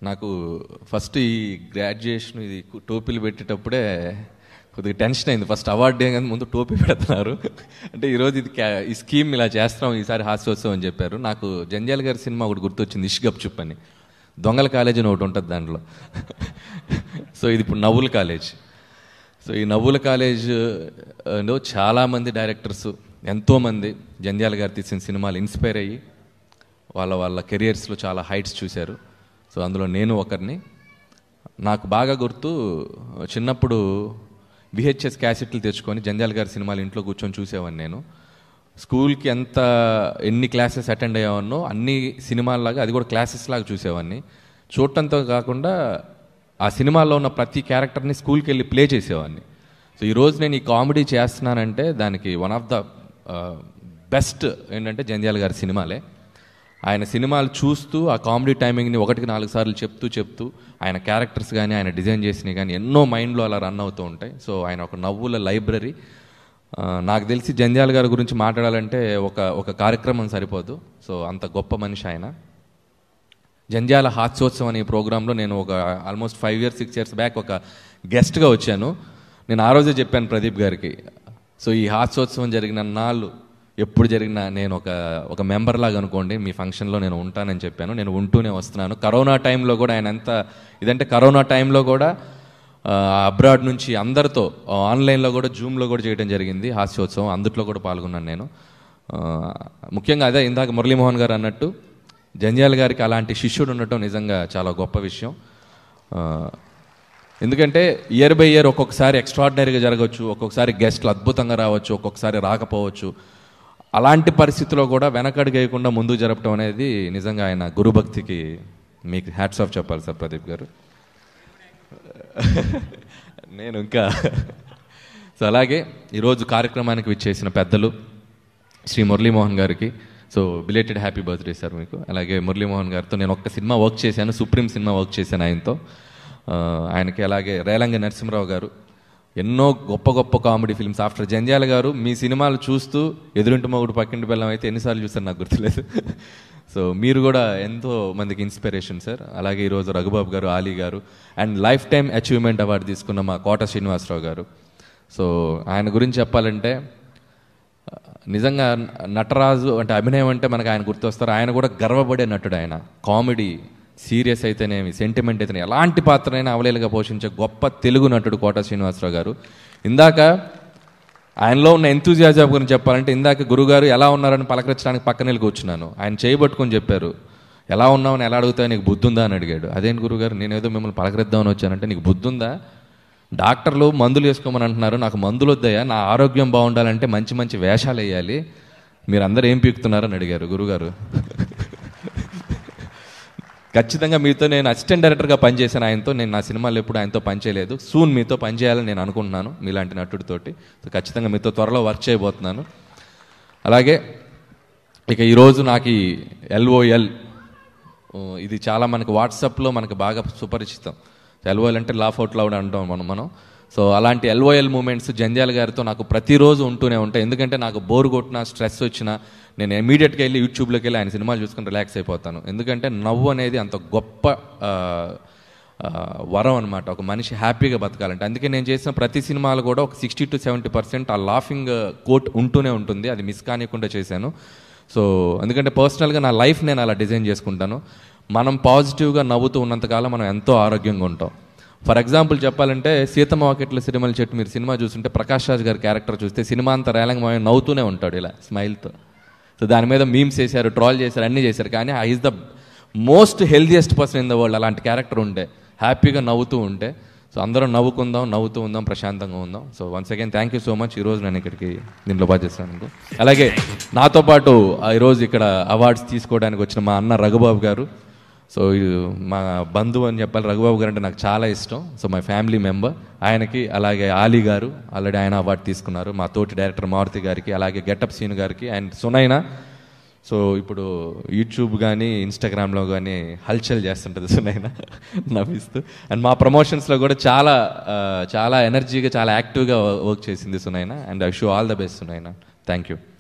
నాకు ఫస్ట్ ఈ గ్రాడ్యుయేషన్ ఇది టోపీలు పెట్టేటప్పుడే కొద్దిగా టెన్షన్ అయింది ఫస్ట్ అవార్డు ఏం కానీ ముందు టోపీ పెడుతున్నారు అంటే ఈరోజు ఇది క్యా- ఈ స్కీమ్ ఇలా చేస్తాం ఈసారి హాస్యోత్సవం అని చెప్పారు నాకు జంజాల్ గారి సినిమా ఒకటి గుర్తొచ్చింది ఇష్గప్ చుప్ అని దొంగల కాలేజ్ అని ఒకటి ఉంటుంది దాంట్లో సో ఇది ఇప్పుడు నవ్వుల కాలేజ్ సో ఈ నవ్వుల కాలేజ్ ఆ, లో చాలామంది డైరెక్టర్స్ ఎంతోమంది జంధ్యాల గారు తీసిన సినిమాలు ఇన్స్పైర్ అయ్యి వాళ్ళ వాళ్ళ కెరియర్స్లో చాలా హైట్స్ చూశారు సో అందులో నేను ఒకరిని నాకు బాగా గుర్తు చిన్నప్పుడు విహెచ్ఎస్ క్యాసెట్లు తెచ్చుకొని జంధ్యాల గారి సినిమాలు ఇంట్లో కూర్చొని చూసేవాడిని నేను స్కూల్కి ఎంత ఎన్ని క్లాసెస్ అటెండ్ అయ్యేవాన్నో అన్ని సినిమాల్లాగా అది కూడా క్లాసెస్ లాగా చూసేవాడిని చూడటంతో కాకుండా ఆ సినిమాలో ఉన్న ప్రతి క్యారెక్టర్ని స్కూల్కి వెళ్ళి ప్లే చేసేవాడిని సో ఈరోజు నేను ఈ కామెడీ చేస్తున్నానంటే దానికి వన్ ఆఫ్ ద బెస్ట్ ఏంటంటే జంధ్యాల గారి సినిమాలే ఆయన సినిమాలు చూస్తూ ఆ కామెడీ టైమింగ్ని ఒకటికి నాలుగు సార్లు చెప్తూ చెప్తూ ఆయన క్యారెక్టర్స్ కానీ ఆయన డిజైన్ చేసినవి కానీ ఎన్నో మైండ్లో అలా రన్ అవుతూ ఉంటాయి సో ఆయన ఒక నవ్వుల లైబ్రరీ ఆ, నాకు తెలిసి జంధ్యాల గారి గురించి మాట్లాడాలంటే ఒక ఒక కార్యక్రమం సరిపోదు సో అంత గొప్ప మనిషి ఆయన జంధ్యాల హాస్యోత్సవం అనే ప్రోగ్రాంలో నేను ఒక almost five years six years back ఒక గెస్ట్గా వచ్చాను నేను ఆ రోజే చెప్పాను ప్రదీప్ గారికి సో ఈ హాస్యోత్సవం జరిగిన నాళ్ళు ఎప్పుడు జరిగినా నేను ఒక ఒక మెంబర్ లాగా అనుకోండి మీ ఫంక్షన్లో నేను ఉంటానని చెప్పాను నేను ఉంటూనే వస్తున్నాను కరోనా టైంలో కూడా ఆయన ఎంత ఇదంటే కరోనా టైంలో కూడా అబ్రాడ్ నుంచి అందరితో ఆన్లైన్లో కూడా జూమ్లో కూడా చేయడం జరిగింది హాస్యోత్సవం అందుట్లో కూడా పాల్గొన్నాను నేను ఆ, ముఖ్యంగా అదే ఇందాక మురళీమోహన్ గారు అన్నట్టు జంజాల గారికి అలాంటి శిష్యుడు ఉండటం నిజంగా చాలా గొప్ప విషయం ఆ, ఎందుకంటే ఇయర్ బై ఇయర్ ఒక్కొక్కసారి ఎక్స్ట్రాడినరీగా జరగవచ్చు ఒక్కొక్కసారి గెస్ట్లు అద్భుతంగా రావచ్చు ఒక్కొక్కసారి రాకపోవచ్చు అలాంటి పరిస్థితిలో కూడా వెనకడుగేయకుండా ముందుకు జరపడం అనేది నిజంగా ఆయన గురుభక్తికి మీకు హ్యాట్స్ ఆఫ్ చెప్పాలి సార్ ప్రదీప్ గారు నేను ఇంకా సో అలాగే ఈరోజు కార్యక్రమానికి విచ్చేసిన పెద్దలు శ్రీ మురళీమోహన్ గారికి so belated happy birthday sir మీకు అలాగే మురళీమోహన్ గారితో నేను ఒక్క సినిమా వర్క్ చేశాను సుప్రీం సినిమా వర్క్ చేశాను ఆయనతో ఆ, ఆయనకి అలాగే రేలంగి నరసింహరావు గారు ఎన్నో గొప్ప గొప్ప కామెడీ ఫిల్మ్స్ ఆఫ్టర్ జంజాల గారు మీ సినిమాలు చూస్తూ ఎదురింటి మొగుడు పక్కింటి బెల్లం అయితే ఎన్నిసార్లు చూసారు నాకు గుర్తులేదు సో మీరు కూడా ఎంతో మందికి ఇన్స్పిరేషన్ సార్ అలాగే ఈరోజు రఘుబాబు గారు ఆలీ గారు and life time achievement award తీసుకున్న మా కోట శ్రీనివాసరావు గారు సో ఆయన గురించి చెప్పాలంటే నిజంగా నటరాజు అంటే అభినయం అంటే మనకు ఆయన గుర్తొస్తారు ఆయన కూడా గర్వపడే నటుడు ఆయన కామెడీ సీరియస్ అయితేనేమి సెంటిమెంట్ అయితేనే ఎలాంటి పాత్రనైనా అవలేలుగా పోషించే గొప్ప తెలుగు నటుడు కోట శ్రీనివాసరావు గారు ఇందాక ఆయనలో ఉన్న ఎంతూజియాజం గురించి చెప్పాలంటే ఇందాక గురుగారు ఎలా ఉన్నారని పలకరించడానికి పక్కన వెళ్ళి కూర్చున్నాను ఆయన చేయబట్టుకొని చెప్పారు ఎలా ఉన్నావని ఎలా అడుగుతావు నీకు బుద్ధి ఉందా అని అడిగాడు అదేంటి గురుగారు నేనేదో మిమ్మల్ని పలకరిద్దామని వచ్చానంటే నీకు బుద్ధి ఉందా డాక్టర్లు మందులు వేసుకోమని అంటున్నారు నాకు మందులు వద్దయ్యా నా ఆరోగ్యం బాగుండాలంటే మంచి మంచి వేషాలు వేయాలి మీరు అందరూ ఏం పీకుతున్నారని అడిగారు గురుగారు ఖచ్చితంగా మీతో నేను అసిస్టెంట్ డైరెక్టర్గా పనిచేశాను ఆయనతో నేను నా సినిమాలో ఎప్పుడు ఆయనతో పనిచేయలేదు సూన్ మీతో పనిచేయాలని నేను అనుకుంటున్నాను మీలాంటి నటుడితోటి సో ఖచ్చితంగా మీతో త్వరలో వర్క్ చేయబోతున్నాను అలాగే ఇక ఈరోజు నాకు ఈ ఎల్ఓఎల్ ఇది చాలా మనకి వాట్సాప్లో మనకు బాగా సుపరిచితం ఎల్ఓఎల్ అంటే లాఫ్ అవుట్ లౌడ్ అంటాం మనం మనం సో అలాంటి ఎల్ఓఎల్ మూమెంట్స్ జంధ్యాల గారితో నాకు ప్రతిరోజు ఉంటూనే ఉంటాయి ఎందుకంటే నాకు బోర్ కొట్టినా స్ట్రెస్ వచ్చినా నేను ఇమీడియట్గా వెళ్ళి యూట్యూబ్లోకి వెళ్ళి ఆయన సినిమాలు చూసుకుని రిలాక్స్ అయిపోతాను ఎందుకంటే నవ్వు అనేది అంత గొప్ప ఆ, ఆ, వరం అనమాట ఒక మనిషి హ్యాపీగా బతకాలంటే అందుకే నేను చేసిన ప్రతి సినిమాలు కూడా ఒక sixty to seventy percent uh laughing quote ఉంటూనే ఉంటుంది అది మిస్ కానివ్వకుండా చేశాను సో ఎందుకంటే పర్సనల్గా నా లైఫ్ నేను అలా డిజైన్ చేసుకుంటాను మనం పాజిటివ్గా నవ్వుతూ ఉన్నంతకాలం మనం ఎంతో ఆరోగ్యంగా ఉంటాం ఫర్ ఎగ్జాంపుల్ చెప్పాలంటే సీతమ్మ వాకెట్ల సినిమాల చెట్టు మీరు సినిమా చూస్తుంటే ప్రకాష్ రాజ్ గారి క్యారెక్టర్ చూస్తే సినిమా అంతా రేలంగమయ నవ్వుతూనే ఉంటాడు ఇలా స్మైల్తో సో దాని మీద మీమ్స్ చేశారు ట్రాల్ చేశారు అన్నీ చేశారు కానీ I is the most healthiest person in the world అలాంటి క్యారెక్టర్ ఉండే హ్యాపీగా నవ్వుతూ ఉంటే సో అందరం నవ్వుకుందాం నవ్వుతూ ఉందాం ప్రశాంతంగా ఉందాం so once again thank you so much ఈరోజు నేను ఇక్కడికి దీంట్లో బాగా చేస్తాను అలాగే నాతో పాటు ఆ ఈరోజు ఇక్కడ అవార్డ్స్ తీసుకోవడానికి వచ్చిన మా అన్న రఘుబాబు గారు సో ఇది మా బంధువు అని చెప్పాలి రఘుబాబు గారు అంటే నాకు చాలా ఇష్టం సో మై ఫ్యామిలీ మెంబర్ ఆయనకి అలాగే ఆలీ గారు ఆల్రెడీ ఆయన అవార్డు తీసుకున్నారు మా తోటి డైరెక్టర్ మారుతి గారికి అలాగే గెటప్ సీన్ గారికి అండ్ సునైనా సో ఇప్పుడు యూట్యూబ్ కానీ ఇన్స్టాగ్రామ్లో కానీ హల్చల్ చేస్తుంటుంది సునైనా నవ్విస్తూ అండ్ మా ప్రమోషన్స్లో కూడా చాలా ఆ, చాలా ఎనర్జీగా చాలా యాక్టివ్గా వర్క్ చేసింది Sunaina and I show all the best Sunaina thank you